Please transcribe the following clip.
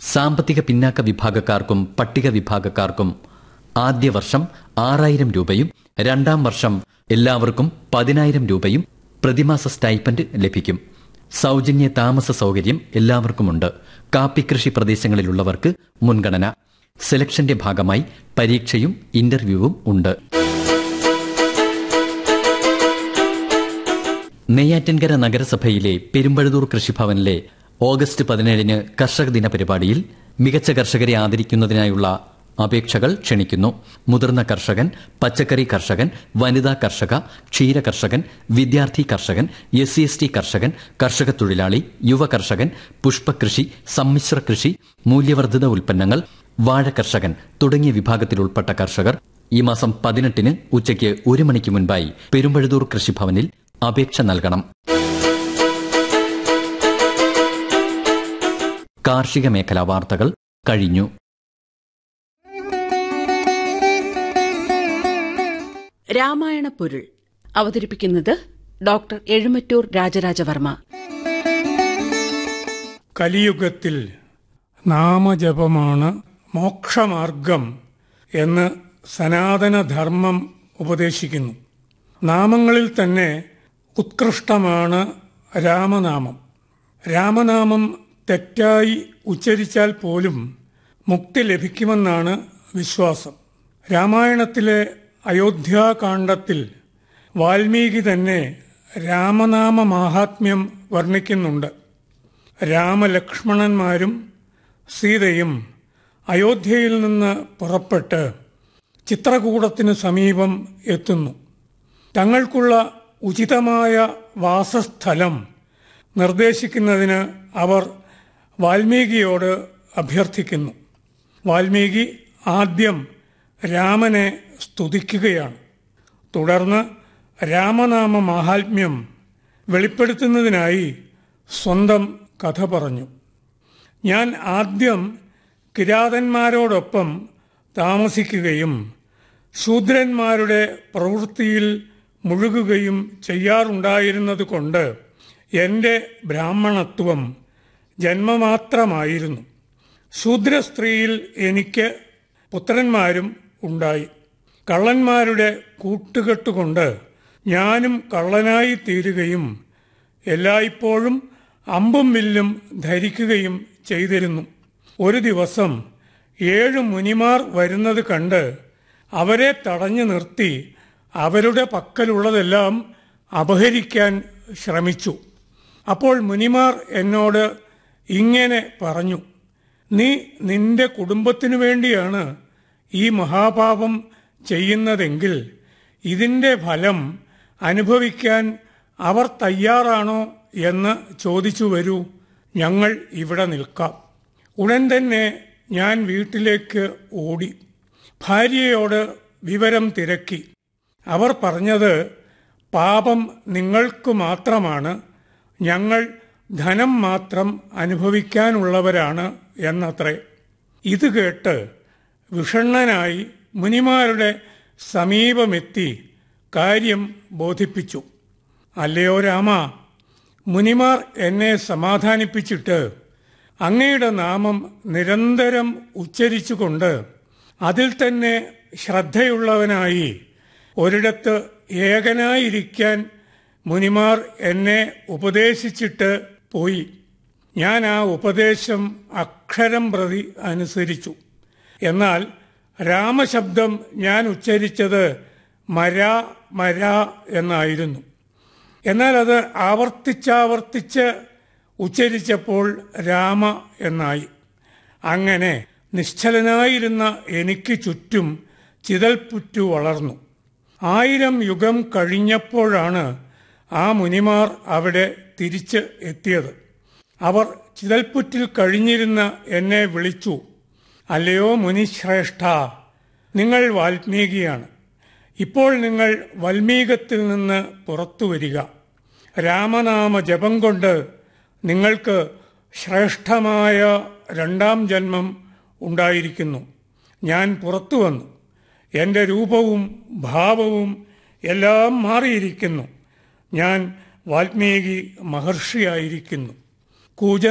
സാമ്പത്തിക പിന്നാക്ക വിഭാഗക്കാർക്കും പട്ടിക വിഭാഗക്കാർക്കും ആദ്യ വർഷം ആറായിരം രൂപയും രണ്ടാം വർഷം എല്ലാവർക്കും പതിനായിരം രൂപയും പ്രതിമാസ സ്റ്റൈപ്പൻഡ് ലഭിക്കും സൗജന്യ താമസ സൗകര്യം എല്ലാവർക്കുമുണ്ട് കാപ്പിക്കൃഷി പ്രദേശങ്ങളിലുള്ളവർക്ക് മുൻഗണന സെലക്ഷന്റെ ഭാഗമായി പരീക്ഷയും ഇന്റർവ്യൂവും ഉണ്ട് നെയ്യാറ്റിൻകര നഗരസഭയിലെ പെരുമ്പഴുതൂർ കൃഷിഭവനിലെ ഓഗസ്റ്റ് പതിനേഴിന് കർഷക ദിന പരിപാടിയിൽ മികച്ച കർഷകരെ ആദരിക്കുന്നതിനായുള്ള അപേക്ഷകൾ ക്ഷണിക്കുന്നു മുതിർന്ന കർഷകൻ പച്ചക്കറി കർഷകൻ വനിതാ കർഷക ക്ഷീര കർഷകൻ വിദ്യാർത്ഥി കർഷകൻ എസ് സി എസ് ടി കർഷകൻ കർഷക തൊഴിലാളി യുവ കർഷകൻ പുഷ്പകൃഷി സമ്മിശ്ര കൃഷി മൂല്യവർദ്ധിത ഉൽപ്പന്നങ്ങൾ വാഴ കർഷകൻ തുടങ്ങിയ വിഭാഗത്തിൽ ഉൾപ്പെട്ട കർഷകർ ഈ മാസം പതിനെട്ടിന് ഉച്ചയ്ക്ക് ഒരു മണിക്ക് മുൻപായി പെരുമ്പഴുതൂർ കൃഷിഭവനിൽ അപേക്ഷ നൽകണം കാർഷിക മേഖലാ വാർത്തകൾ കഴിഞ്ഞു രാമായണ പൊരുൾ അവതരിപ്പിക്കുന്നത് ഡോക്ടർ എഴുമറ്റൂർ രാജരാജവർമ്മ കലിയുഗത്തിൽ നാമജപമാണ് മോക്ഷമാർഗം എന്ന് സനാതനധർമ്മം ഉപദേശിക്കുന്നു നാമങ്ങളിൽ തന്നെ ഉത്കൃഷ്ടമാണ് രാമനാമം രാമനാമം തെറ്റായി ഉച്ചരിച്ചാൽ പോലും മുക്തി ലഭിക്കുമെന്നാണ് വിശ്വാസം രാമായണത്തിലെ അയോധ്യാകാന്ഡത്തിൽ വാൽമീകി തന്നെ രാമനാമ മാഹാത്മ്യം വർണ്ണിക്കുന്നുണ്ട് രാമലക്ഷ്മണന്മാരും സീതയും അയോധ്യയിൽ നിന്ന് പുറപ്പെട്ട് ചിത്രകൂടത്തിന് സമീപം എത്തുന്നു തങ്ങൾക്കുള്ള ഉചിതമായ വാസസ്ഥലം നിർദ്ദേശിക്കുന്നതിന് അവർ വാൽമീകിയോട് അഭ്യർത്ഥിക്കുന്നു വാൽമീകി ആദ്യം രാമനെ സ്തുതിക്കുകയാണ് തുടർന്ന് രാമനാമ മാഹാത്മ്യം വെളിപ്പെടുത്തുന്നതിനായി സ്വന്തം കഥ പറഞ്ഞു ഞാൻ ആദ്യം കിരാതന്മാരോടൊപ്പം താമസിക്കുകയും ശൂദ്രന്മാരുടെ പ്രവൃത്തിയിൽ മുഴുകുകയും ചെയ്യാറുണ്ടായിരുന്നതുകൊണ്ട് എൻ്റെ ബ്രാഹ്മണത്വം ജന്മമാത്രമായിരുന്നു ശൂദ്ര സ്ത്രീയിൽ എനിക്ക് പുത്രന്മാരും ഉണ്ടായി കള്ളന്മാരുടെ കൂട്ടുകെട്ടുകൊണ്ട് ഞാനും കള്ളനായി തീരുകയും എല്ലായ്പ്പോഴും അമ്പും വില്ലും ധരിക്കുകയും ചെയ്തിരുന്നു ഒരു ദിവസം ഏഴ് മുനിമാർ വരുന്നത് കണ്ട് അവരെ തടഞ്ഞു നിർത്തി അവരുടെ പക്കലുള്ളതെല്ലാം അപഹരിക്കാൻ ശ്രമിച്ചു അപ്പോൾ മുനിമാർ എന്നോട് ഇങ്ങനെ പറഞ്ഞു നീ നിന്റെ കുടുംബത്തിനു വേണ്ടിയാണ് ഈ മഹാപാപം ചെയ്യുന്നതെങ്കിൽ ഇതിന്റെ ഫലം അനുഭവിക്കാൻ അവർ തയ്യാറാണോ എന്ന് ചോദിച്ചു വരൂ ഞങ്ങൾ ഇവിടെ നിൽക്കാം ഉടൻ തന്നെ ഞാൻ വീട്ടിലേക്ക് ഓടി ഭാര്യയോട് വിവരം തിരക്കി അവർ പറഞ്ഞത് പാപം നിങ്ങൾക്ക് മാത്രമാണ് ഞങ്ങൾ ധനം മാത്രം അനുഭവിക്കാനുള്ളവരാണ് എന്നത്രേ ഇത് കേട്ട് വിഷണ്ണനായി മുനിമാരുടെ സമീപമെത്തി കാര്യം ബോധിപ്പിച്ചു അല്ലയോ രാമ മുനിമാർ എന്നെ സമാധാനിപ്പിച്ചിട്ട് അങ്ങയുടെ നാമം നിരന്തരം ഉച്ചരിച്ചുകൊണ്ട് അതിൽ തന്നെ ശ്രദ്ധയുള്ളവനായി ഒരിടത്ത് ഏകനായിരിക്കാൻ മുനിമാർ എന്നെ ഉപദേശിച്ചിട്ട് പോയി ഞാൻ ആ ഉപദേശം അക്ഷരം പ്രതി അനുസരിച്ചു എന്നാൽ രാമശബ്ദം ഞാൻ ഉച്ചരിച്ചത് മരാ മരാ എന്നായിരുന്നു എന്നാൽ അത് ആവർത്തിച്ചാവർത്തിച്ച് ഉച്ചരിച്ചപ്പോൾ രാമ എന്നായി അങ്ങനെ നിശ്ചലനായിരുന്ന എനിക്ക് ചുറ്റും ചിതൽപുറ്റു വളർന്നു ആയിരം യുഗം കഴിഞ്ഞപ്പോഴാണ് ആ മുനിമാർ അവിടെ തിരിച്ച് എത്തിയത് അവർ ചിതൽപുറ്റിൽ കഴിഞ്ഞിരുന്ന എന്നെ വിളിച്ചു അല്ലയോ മുനിശ്രേഷ്ഠ നിങ്ങൾ വാൽമീകിയാണ് ഇപ്പോൾ നിങ്ങൾ വൽമീകത്തിൽ നിന്ന് പുറത്തു വരിക രാമനാമ ജപം കൊണ്ട് നിങ്ങൾക്ക് ശ്രേഷ്ഠമായ രണ്ടാം ജന്മം ഉണ്ടായിരിക്കുന്നു ഞാൻ പുറത്തു വന്നു എൻ്റെ രൂപവും ഭാവവും എല്ലാം മാറിയിരിക്കുന്നു ഞാൻ വാൽമീകി മഹർഷിയായിരിക്കുന്നു കൂജ